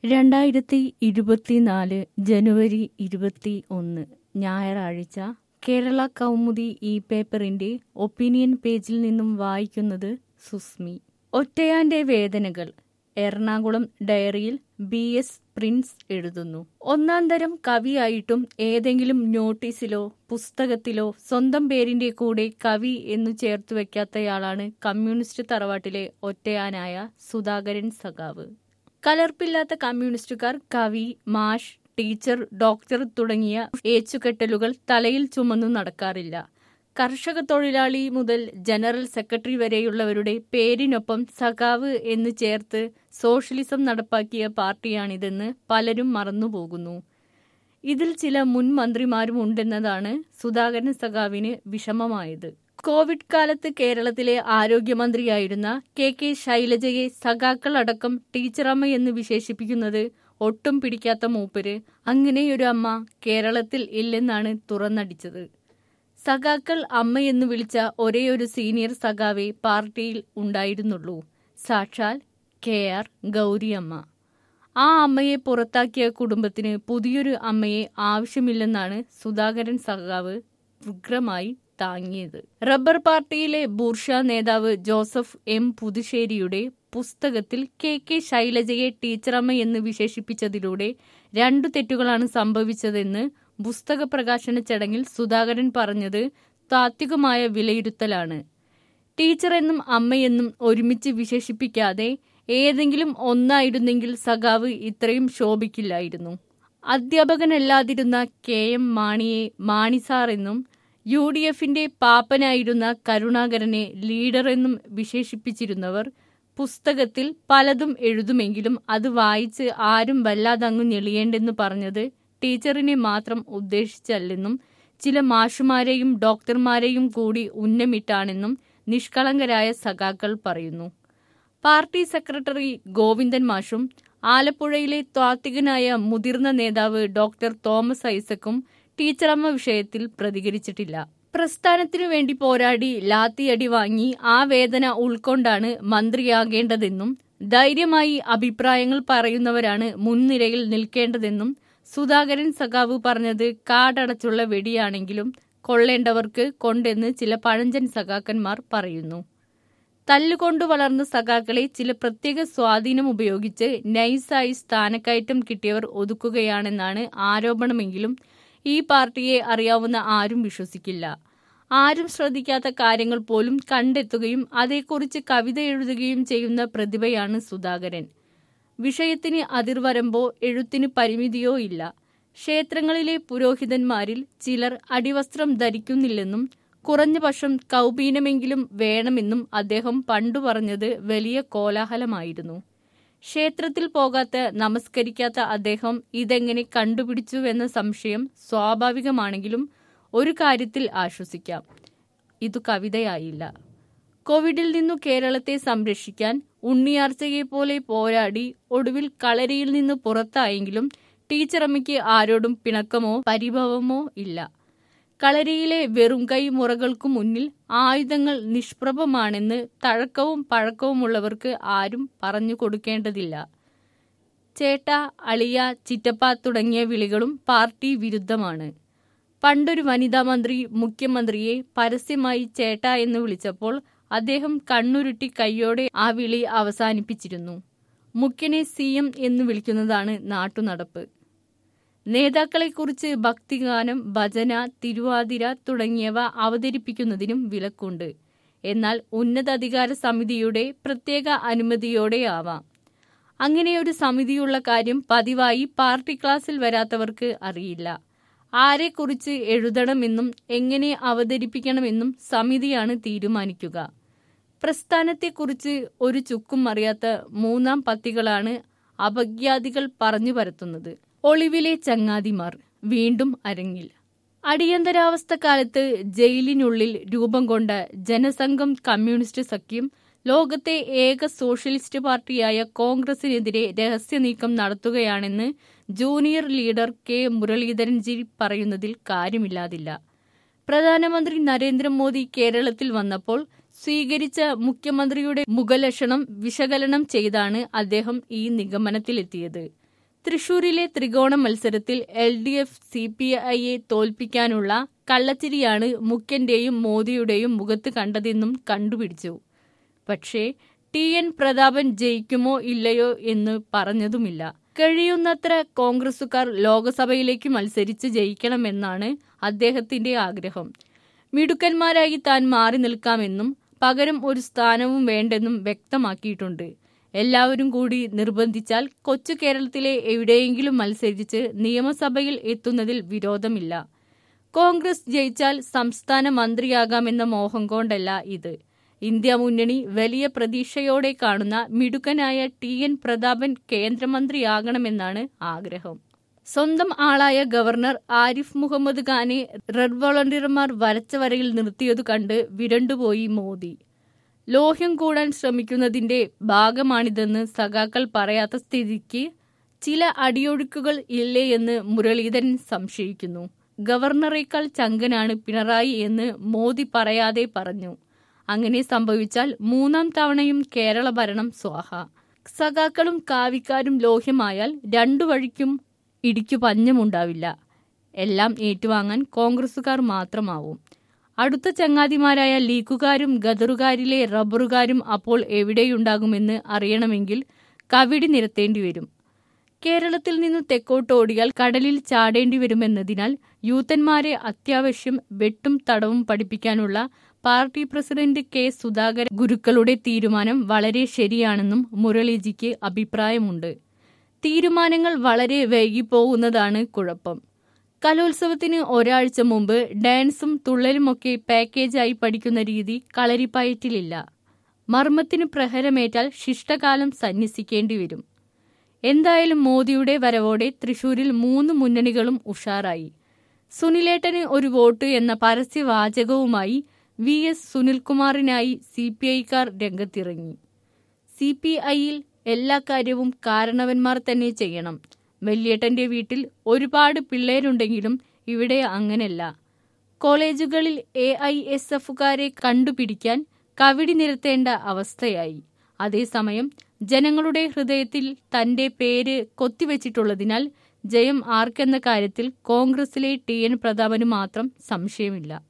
രണ്ടായിരത്തി ഇരുപത്തിനാല് ജനുവരി ഇരുപത്തി ഒന്ന് ഞായറാഴ്ച കേരള കൗമുദി ഈ പേപ്പറിന്റെ ഒപ്പീനിയൻ പേജിൽ നിന്നും വായിക്കുന്നത് സുസ്മി ഒറ്റയാന്റെ വേദനകൾ എറണാകുളം ഡയറിയിൽ ബി എസ് പ്രിൻസ് എഴുതുന്നു ഒന്നാം തരം കവിയായിട്ടും ഏതെങ്കിലും നോട്ടീസിലോ പുസ്തകത്തിലോ സ്വന്തം പേരിന്റെ കൂടെ കവി എന്നു ചേർത്തു വെക്കാത്തയാളാണ് കമ്മ്യൂണിസ്റ്റ് തറവാട്ടിലെ ഒറ്റയാനായ സുധാകരൻ സഖാവ് കലർപ്പില്ലാത്ത കമ്മ്യൂണിസ്റ്റുകാർ കവി മാഷ് ടീച്ചർ ഡോക്ടർ തുടങ്ങിയ ഏച്ചുകെട്ടലുകൾ തലയിൽ ചുമന്നു നടക്കാറില്ല കർഷക തൊഴിലാളി മുതൽ ജനറൽ സെക്രട്ടറി വരെയുള്ളവരുടെ പേരിനൊപ്പം സഖാവ് എന്ന് ചേർത്ത് സോഷ്യലിസം നടപ്പാക്കിയ പാർട്ടിയാണിതെന്ന് പലരും മറന്നുപോകുന്നു ഇതിൽ ചില മുൻ മന്ത്രിമാരും ഉണ്ടെന്നതാണ് സുധാകരൻ സഖാവിന് വിഷമമായത് കോവിഡ് കാലത്ത് കേരളത്തിലെ ആരോഗ്യമന്ത്രിയായിരുന്ന കെ കെ ശൈലജയെ സഖാക്കളടക്കം ടീച്ചറമ്മ എന്ന് വിശേഷിപ്പിക്കുന്നത് ഒട്ടും പിടിക്കാത്ത മൂപ്പര് അങ്ങനെയൊരു അമ്മ കേരളത്തിൽ ഇല്ലെന്നാണ് തുറന്നടിച്ചത് സഖാക്കൾ അമ്മയെന്ന് വിളിച്ച ഒരേയൊരു സീനിയർ സഖാവെ പാർട്ടിയിൽ ഉണ്ടായിരുന്നുള്ളൂ സാക്ഷാൽ കെ ആർ ഗൗരിയമ്മ ആ അമ്മയെ പുറത്താക്കിയ കുടുംബത്തിന് പുതിയൊരു അമ്മയെ ആവശ്യമില്ലെന്നാണ് സുധാകരൻ സഖാവ് ഉഗ്രമായി താങ്ങിയത് റബ്ബർ പാർട്ടിയിലെ ബൂർഷ നേതാവ് ജോസഫ് എം പുതുശ്ശേരിയുടെ പുസ്തകത്തിൽ കെ കെ ശൈലജയെ ടീച്ചറമ്മ എന്ന് വിശേഷിപ്പിച്ചതിലൂടെ രണ്ടു തെറ്റുകളാണ് സംഭവിച്ചതെന്ന് പുസ്തക പ്രകാശന ചടങ്ങിൽ സുധാകരൻ പറഞ്ഞത് താത്വികമായ വിലയിരുത്തലാണ് ടീച്ചർ എന്നും അമ്മയെന്നും ഒരുമിച്ച് വിശേഷിപ്പിക്കാതെ ഏതെങ്കിലും ഒന്നായിരുന്നെങ്കിൽ സഖാവ് ഇത്രയും ശോഭിക്കില്ലായിരുന്നു അധ്യാപകനല്ലാതിരുന്ന കെ എം മാണിയെ മാണിസാർ എന്നും യു ഡി എഫിന്റെ പാപ്പനായിരുന്ന കരുണാകരനെ ലീഡർ എന്നും വിശേഷിപ്പിച്ചിരുന്നവർ പുസ്തകത്തിൽ പലതും എഴുതുമെങ്കിലും അത് വായിച്ച് ആരും വല്ലാതങ്ങു ഞെളിയേണ്ടെന്ന് പറഞ്ഞത് ടീച്ചറിനെ മാത്രം ഉദ്ദേശിച്ചല്ലെന്നും ചില മാഷുമാരെയും ഡോക്ടർമാരെയും കൂടി ഉന്നമിട്ടാണെന്നും നിഷ്കളങ്കരായ സഖാക്കൾ പറയുന്നു പാർട്ടി സെക്രട്ടറി ഗോവിന്ദൻ മാഷും ആലപ്പുഴയിലെ ത്വാത്വികനായ മുതിർന്ന നേതാവ് ഡോക്ടർ തോമസ് ഐസക്കും ടീച്ചറമ്മ വിഷയത്തിൽ പ്രതികരിച്ചിട്ടില്ല പ്രസ്ഥാനത്തിനു വേണ്ടി പോരാടി ലാത്തിയടി വാങ്ങി ആ വേദന ഉൾക്കൊണ്ടാണ് മന്ത്രിയാകേണ്ടതെന്നും ധൈര്യമായി അഭിപ്രായങ്ങൾ പറയുന്നവരാണ് മുൻനിരയിൽ നിൽക്കേണ്ടതെന്നും സുധാകരൻ സഖാവ് പറഞ്ഞത് കാടടച്ചുള്ള വെടിയാണെങ്കിലും കൊള്ളേണ്ടവർക്ക് കൊണ്ടെന്ന് ചില പഴഞ്ചൻ സഖാക്കന്മാർ പറയുന്നു തല്ലുകൊണ്ടു വളർന്ന സഖാക്കളെ ചില പ്രത്യേക സ്വാധീനം ഉപയോഗിച്ച് നൈസായി സ്ഥാനക്കയറ്റം കിട്ടിയവർ ഒതുക്കുകയാണെന്നാണ് ആരോപണമെങ്കിലും ഈ പാർട്ടിയെ അറിയാവുന്ന ആരും വിശ്വസിക്കില്ല ആരും ശ്രദ്ധിക്കാത്ത കാര്യങ്ങൾ പോലും കണ്ടെത്തുകയും അതേക്കുറിച്ച് കവിത എഴുതുകയും ചെയ്യുന്ന പ്രതിഭയാണ് സുധാകരൻ വിഷയത്തിന് അതിർവരമ്പോ എഴുത്തിന് പരിമിതിയോ ഇല്ല ക്ഷേത്രങ്ങളിലെ പുരോഹിതന്മാരിൽ ചിലർ അടിവസ്ത്രം ധരിക്കുന്നില്ലെന്നും കുറഞ്ഞ പക്ഷം കൗപീനമെങ്കിലും വേണമെന്നും അദ്ദേഹം പണ്ടു പറഞ്ഞത് വലിയ കോലാഹലമായിരുന്നു ക്ഷേത്രത്തിൽ പോകാത്ത നമസ്കരിക്കാത്ത അദ്ദേഹം ഇതെങ്ങനെ കണ്ടുപിടിച്ചുവെന്ന സംശയം സ്വാഭാവികമാണെങ്കിലും ഒരു കാര്യത്തിൽ ആശ്വസിക്കാം ഇതു കവിതയായില്ല കോവിഡിൽ നിന്നു കേരളത്തെ സംരക്ഷിക്കാൻ ഉണ്ണിയാർച്ചയെ പോലെ പോരാടി ഒടുവിൽ കളരിയിൽ നിന്ന് പുറത്തായെങ്കിലും ടീച്ചറമ്മയ്ക്ക് ആരോടും പിണക്കമോ പരിഭവമോ ഇല്ല കളരിയിലെ വെറും കൈ മുറകൾക്കു മുന്നിൽ ആയുധങ്ങൾ നിഷ്പ്രഭമാണെന്ന് തഴക്കവും പഴക്കവുമുള്ളവർക്ക് ആരും പറഞ്ഞു കൊടുക്കേണ്ടതില്ല ചേട്ട അളിയ ചിറ്റപ്പ തുടങ്ങിയ വിളികളും പാർട്ടി വിരുദ്ധമാണ് പണ്ടൊരു വനിതാ മന്ത്രി മുഖ്യമന്ത്രിയെ പരസ്യമായി ചേട്ട എന്ന് വിളിച്ചപ്പോൾ അദ്ദേഹം കണ്ണുരുട്ടി കൈയോടെ ആ വിളി അവസാനിപ്പിച്ചിരുന്നു മുഖ്യനെ സി എം എന്ന് വിളിക്കുന്നതാണ് നാട്ടുനടപ്പ് നേതാക്കളെക്കുറിച്ച് ഭക്തിഗാനം ഭജന തിരുവാതിര തുടങ്ങിയവ അവതരിപ്പിക്കുന്നതിനും വിലക്കുണ്ട് എന്നാൽ ഉന്നതാധികാര സമിതിയുടെ പ്രത്യേക അനുമതിയോടെ ആവാം അങ്ങനെയൊരു സമിതിയുള്ള കാര്യം പതിവായി പാർട്ടി ക്ലാസ്സിൽ വരാത്തവർക്ക് അറിയില്ല ആരെക്കുറിച്ച് എഴുതണമെന്നും എങ്ങനെ അവതരിപ്പിക്കണമെന്നും സമിതിയാണ് തീരുമാനിക്കുക പ്രസ്ഥാനത്തെക്കുറിച്ച് ഒരു ചുക്കും അറിയാത്ത മൂന്നാം പത്തികളാണ് അപജ്ഞാതികൾ പറഞ്ഞു പരത്തുന്നത് ഒളിവിലെ ചങ്ങാതിമാർ വീണ്ടും അരങ്ങിൽ അടിയന്തരാവസ്ഥ കാലത്ത് ജയിലിനുള്ളിൽ രൂപം കൊണ്ട ജനസംഘം കമ്മ്യൂണിസ്റ്റ് സഖ്യം ലോകത്തെ ഏക സോഷ്യലിസ്റ്റ് പാർട്ടിയായ കോൺഗ്രസിനെതിരെ രഹസ്യ നീക്കം നടത്തുകയാണെന്ന് ജൂനിയർ ലീഡർ കെ മുരളീധരൻജി പറയുന്നതിൽ കാര്യമില്ലാതില്ല പ്രധാനമന്ത്രി നരേന്ദ്രമോദി കേരളത്തിൽ വന്നപ്പോൾ സ്വീകരിച്ച മുഖ്യമന്ത്രിയുടെ മുഖലക്ഷണം വിശകലനം ചെയ്താണ് അദ്ദേഹം ഈ നിഗമനത്തിലെത്തിയത് തൃശൂരിലെ ത്രികോണ മത്സരത്തിൽ L D F C P ഐയെ തോൽപ്പിക്കാനുള്ള കള്ളച്ചിരിയാണ് മുഖ്യന്റെയും മോദിയുടെയും മുഖത്ത് കണ്ടതെന്നും കണ്ടുപിടിച്ചു പക്ഷേ ടി എൻ പ്രതാപൻ ജയിക്കുമോ ഇല്ലയോ എന്ന് പറഞ്ഞതുമില്ല കഴിയുന്നത്ര കോൺഗ്രസുകാർ ലോക്സഭയിലേക്ക് മത്സരിച്ച് ജയിക്കണമെന്നാണ് അദ്ദേഹത്തിന്റെ ആഗ്രഹം മിടുക്കന്മാരായി താൻ മാറി നിൽക്കാമെന്നും പകരം ഒരു സ്ഥാനവും വേണ്ടെന്നും വ്യക്തമാക്കിയിട്ടുണ്ട് എല്ലാവരും കൂടി നിർബന്ധിച്ചാൽ കൊച്ചു കേരളത്തിലെ എവിടെയെങ്കിലും മത്സരിച്ച് നിയമസഭയിൽ എത്തുന്നതിൽ വിരോധമില്ല കോൺഗ്രസ് ജയിച്ചാൽ സംസ്ഥാന മന്ത്രിയാകാമെന്ന മോഹം കൊണ്ടല്ല ഇത് ഇന്ത്യ മുന്നണി വലിയ പ്രതീക്ഷയോടെ കാണുന്ന മിടുക്കനായ ടി എൻ പ്രതാപൻ കേന്ദ്രമന്ത്രിയാകണമെന്നാണ് ആഗ്രഹം സ്വന്തം ആളായ ഗവർണർ ആരിഫ് മുഹമ്മദ് ഖാനെ റെഡ് വോളണ്ടിയർമാർ വരച്ച വരയിൽ നിർത്തിയതു കണ്ട് വിരണ്ടുപോയി മോദി ലോഹ്യം കൂടാൻ ശ്രമിക്കുന്നതിന്റെ ഭാഗമാണിതെന്ന് സഖാക്കൾ പറയാത്ത സ്ഥിതിക്ക് ചില അടിയൊഴുക്കുകൾ ഇല്ലേ എന്ന് മുരളീധരൻ സംശയിക്കുന്നു ഗവർണറേക്കാൾ ചങ്കനാണ് പിണറായി എന്ന് മോദി പറയാതെ പറഞ്ഞു അങ്ങനെ സംഭവിച്ചാൽ മൂന്നാം തവണയും കേരള ഭരണം സ്വാഹ സഖാക്കളും കാവിക്കാരും ലോഹ്യമായാൽ രണ്ടു വഴിക്കും ഇടിക്കു പഞ്ഞമുണ്ടാവില്ല എല്ലാം ഏറ്റുവാങ്ങാൻ കോൺഗ്രസുകാർ മാത്രമാവും അടുത്ത ചങ്ങാതിമാരായ ലീക്കുകാരും ഗദറുകാരിലെ റബ്ബറുകാരും അപ്പോൾ എവിടെയുണ്ടാകുമെന്ന് അറിയണമെങ്കിൽ കവിടി നിരത്തേണ്ടി വരും കേരളത്തിൽ നിന്ന് തെക്കോട്ടോടിയാൽ കടലിൽ ചാടേണ്ടി വരുമെന്നതിനാൽ യൂത്തന്മാരെ അത്യാവശ്യം വെട്ടും തടവും പഠിപ്പിക്കാനുള്ള പാർട്ടി പ്രസിഡന്റ് കെ സുധാകരൻ ഗുരുക്കളുടെ തീരുമാനം വളരെ ശരിയാണെന്നും മുരളീജിക്ക് അഭിപ്രായമുണ്ട് തീരുമാനങ്ങൾ വളരെ വൈകിപ്പോകുന്നതാണ് കുഴപ്പം കലോത്സവത്തിന് ഒരാഴ്ച മുമ്പ് ഡാൻസും തുള്ളലുമൊക്കെ പാക്കേജായി പഠിക്കുന്ന രീതി കളരിപ്പയറ്റിലില്ല മർമ്മത്തിന് പ്രഹരമേറ്റാൽ ശിഷ്ടകാലം സന്യസിക്കേണ്ടി വരും എന്തായാലും മോദിയുടെ വരവോടെ തൃശൂരിൽ മൂന്ന് മുന്നണികളും ഉഷാറായി സുനിലേട്ടന് ഒരു വോട്ട് എന്ന പരസ്യവാചകവുമായി വി എസ് സുനിൽകുമാറിനായി സി പി ഐക്കാർ രംഗത്തിറങ്ങി സി പി ഐയിൽ എല്ലാ കാര്യവും കാരണവന്മാർ തന്നെ ചെയ്യണം വല്യേട്ടന്റെ വീട്ടിൽ ഒരുപാട് പിള്ളേരുണ്ടെങ്കിലും ഇവിടെ അങ്ങനല്ല കോളേജുകളിൽ എ ഐ എസ് എഫുകാരെ കണ്ടുപിടിക്കാൻ കവിടി നിരത്തേണ്ട അവസ്ഥയായി അതേസമയം ജനങ്ങളുടെ ഹൃദയത്തിൽ തന്റെ പേര് കൊത്തിവെച്ചിട്ടുള്ളതിനാൽ ജയം ആർക്കെന്ന കാര്യത്തിൽ കോൺഗ്രസിലെ ടി എൻ പ്രതാപന് മാത്രം സംശയമില്ല